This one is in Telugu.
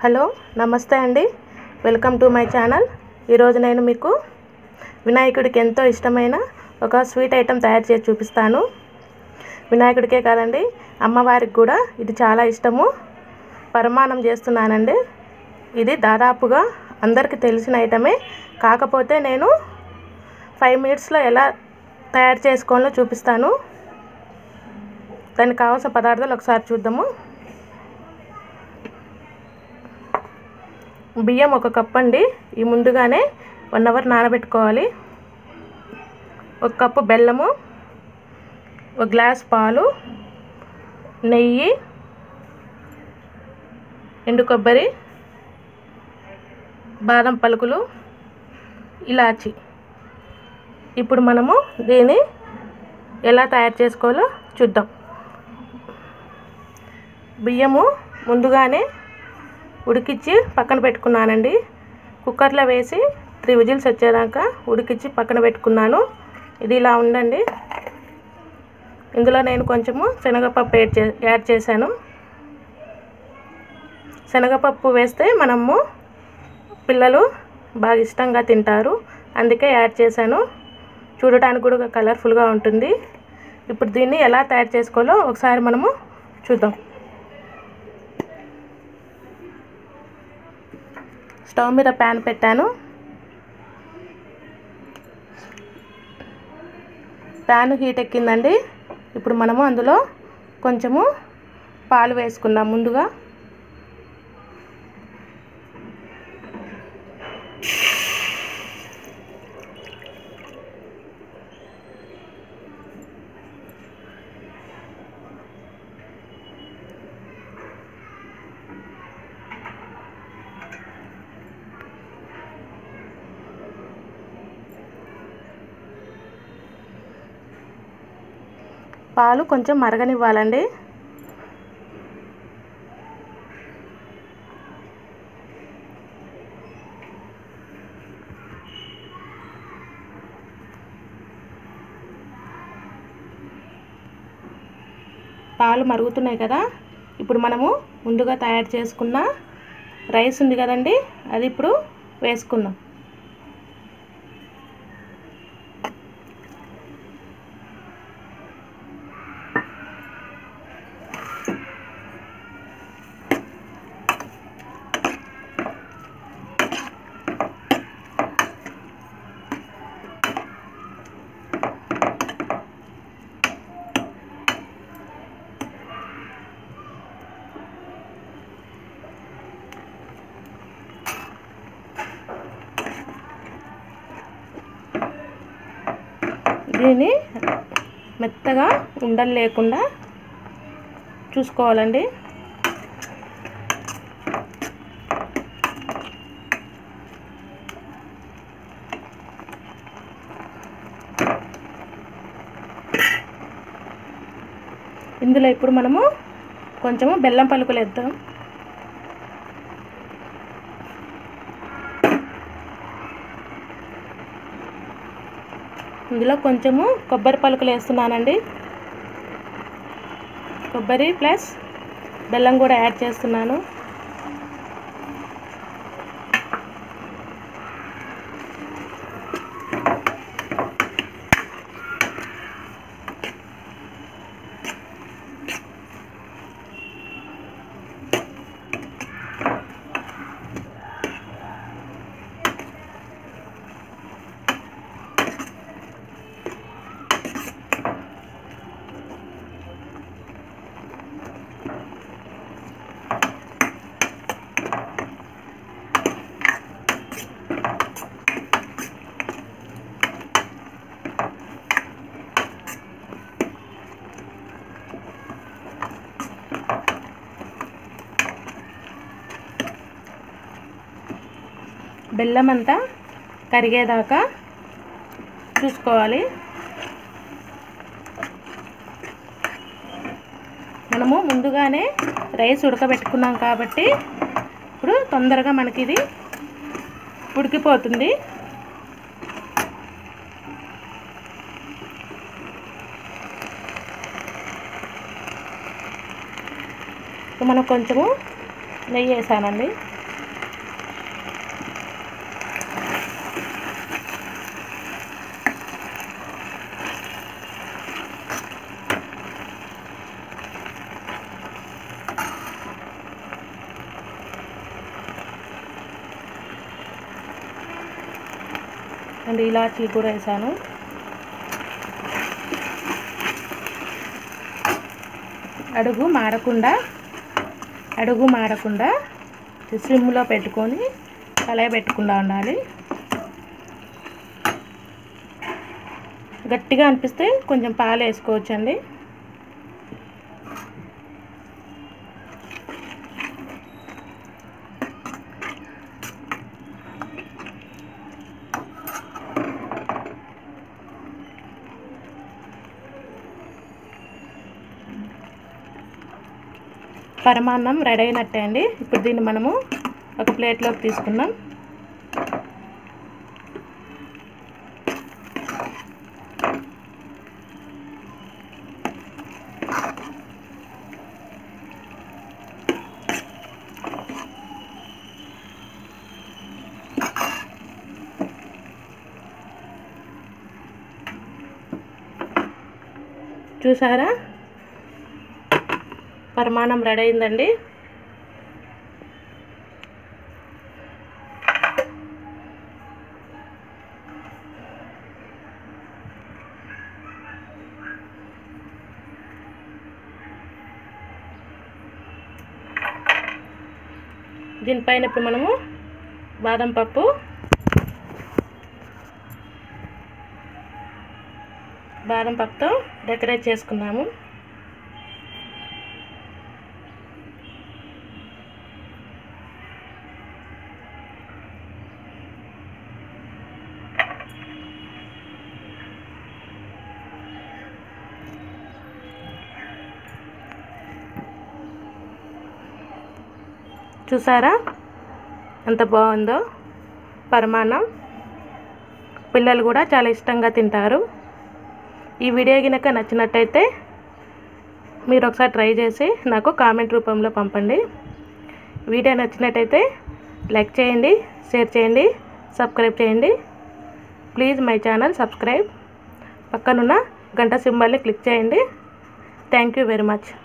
హలో నమస్తే అండి వెల్కమ్ టు మై ఛానల్ ఈరోజు నేను మీకు వినాయకుడికి ఎంతో ఇష్టమైన ఒక స్వీట్ ఐటెం తయారు చేసి చూపిస్తాను వినాయకుడికే కాదండి అమ్మవారికి కూడా ఇది చాలా ఇష్టము పరమాణం చేస్తున్నానండి ఇది దాదాపుగా అందరికీ తెలిసిన ఐటమే కాకపోతే నేను ఫైవ్ మినిట్స్లో ఎలా తయారు చేసుకోవాలో చూపిస్తాను దానికి కావాల్సిన పదార్థాలు ఒకసారి చూద్దాము బియ్యం ఒక కప్ అండి ఈ ముందుగానే వన్ అవర్ నానబెట్టుకోవాలి ఒక కప్పు బెల్లము ఒక గ్లాస్ పాలు నెయ్యి ఎండు కొబ్బరి బాదం పలుకులు ఇలాచి ఇప్పుడు మనము దీన్ని ఎలా తయారు చేసుకోవాలో చూద్దాం బియ్యము ముందుగానే ఉడికిచ్చి పక్కన పెట్టుకున్నానండి కుక్కర్లో వేసి త్రీ విజిల్స్ వచ్చేదాకా ఉడికిచ్చి పక్కన పెట్టుకున్నాను ఇది ఇలా ఉండండి ఇందులో నేను కొంచెము శనగపప్పు యాడ్ చే యాడ్ చేశాను శనగపప్పు వేస్తే మనము పిల్లలు బాగా ఇష్టంగా తింటారు అందుకే యాడ్ చేశాను చూడటానికి కూడా కలర్ఫుల్గా ఉంటుంది ఇప్పుడు దీన్ని ఎలా తయారు చేసుకోవాలో ఒకసారి మనము చూద్దాం స్టవ్ మీద ప్యాన్ పెట్టాను ప్యాన్ హీట్ ఎక్కిందండి ఇప్పుడు మనము అందులో కొంచెము పాలు వేసుకుందాం ముందుగా పాలు కొంచెం మరగనివ్వాలండి పాలు మరుగుతున్నాయి కదా ఇప్పుడు మనము ముందుగా తయారు చేసుకున్న రైస్ ఉంది కదండి అది ఇప్పుడు వేసుకుందాం దీన్ని మెత్తగా ఉండలు లేకుండా చూసుకోవాలండి ఇందులో ఇప్పుడు మనము కొంచెము బెల్లం పలుకులు వేద్దాం ఇందులో కొంచెము కొబ్బరి పలుకులు వేస్తున్నానండి కొబ్బరి ప్లస్ బెల్లం కూడా యాడ్ చేస్తున్నాను బెల్లం అంతా కరిగేదాకా చూసుకోవాలి మనము ముందుగానే రైస్ ఉడకబెట్టుకున్నాం కాబట్టి ఇప్పుడు తొందరగా మనకి ఇది ఉడికిపోతుంది మనం కొంచెము నెయ్యి వేసానండి అండ్ ఇలాచీ కూడా వేసాను అడుగు మాడకుండా అడుగు మాడకుండా సిమ్లో పెట్టుకొని కలయి పెట్టకుండా ఉండాలి గట్టిగా అనిపిస్తే కొంచెం పాలు వేసుకోవచ్చండి పరమాన్నం రెడీ అయినట్టే అండి ఇప్పుడు దీన్ని మనము ఒక ప్లేట్లోకి తీసుకుందాం చూసారా పరిమాణం రెడీ అయిందండి దీనిపైన ఇప్పుడు మనము బాదం పప్పు బాదం పప్పుతో డెకరేట్ చేసుకున్నాము చూసారా ఎంత బాగుందో పరిమాణం పిల్లలు కూడా చాలా ఇష్టంగా తింటారు ఈ వీడియో కనుక నచ్చినట్టయితే మీరు ఒకసారి ట్రై చేసి నాకు కామెంట్ రూపంలో పంపండి వీడియో నచ్చినట్టయితే లైక్ చేయండి షేర్ చేయండి సబ్స్క్రైబ్ చేయండి ప్లీజ్ మై ఛానల్ సబ్స్క్రైబ్ పక్కనున్న గంట సింబల్ని క్లిక్ చేయండి థ్యాంక్ యూ వెరీ మచ్